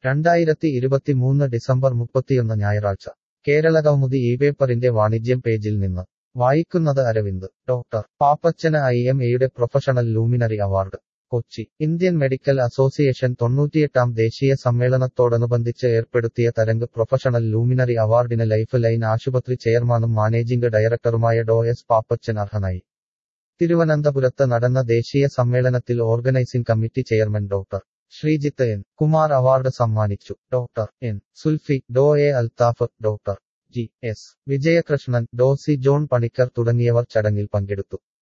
രണ്ടായിരത്തി ഇരുപത്തിമൂന്ന് ഡിസംബർ മുപ്പത്തിയൊന്ന് ഞായറാഴ്ച കേരള കൗമുദി ഈ പേപ്പറിന്റെ വാണിജ്യം പേജിൽ നിന്ന് വായിക്കുന്നത് അരവിന്ദ് ഡോക്ടർ പാപ്പച്ചന് ഐ എം എയുടെ professional luminary award Kochi Indian medical association തൊണ്ണൂറ്റിയെട്ടാം ദേശീയ സമ്മേളനത്തോടനുബന്ധിച്ച് ഏർപ്പെടുത്തിയ തരംഗ് പ്രൊഫഷണൽ ലൂമിനറി അവാർഡിന് ലൈഫ് ലൈൻ ആശുപത്രി ചെയർമാനും മാനേജിംഗ് ഡയറക്ടറുമായ ഡോ എസ് പാപ്പച്ചൻ അർഹനായി തിരുവനന്തപുരത്ത് നടന്ന ദേശീയ സമ്മേളനത്തിൽ organising committee chairman doctor Sreejith N Kumar award സമ്മാനിച്ചു ഡോക്ടർ എൻ സുൽഫി ഡോ A Althaf doctor G S Vijayakrishnan ഡോ സി ജോൺ പണിക്കർ തുടങ്ങിയവർ ചടങ്ങിൽ പങ്കെടുത്തു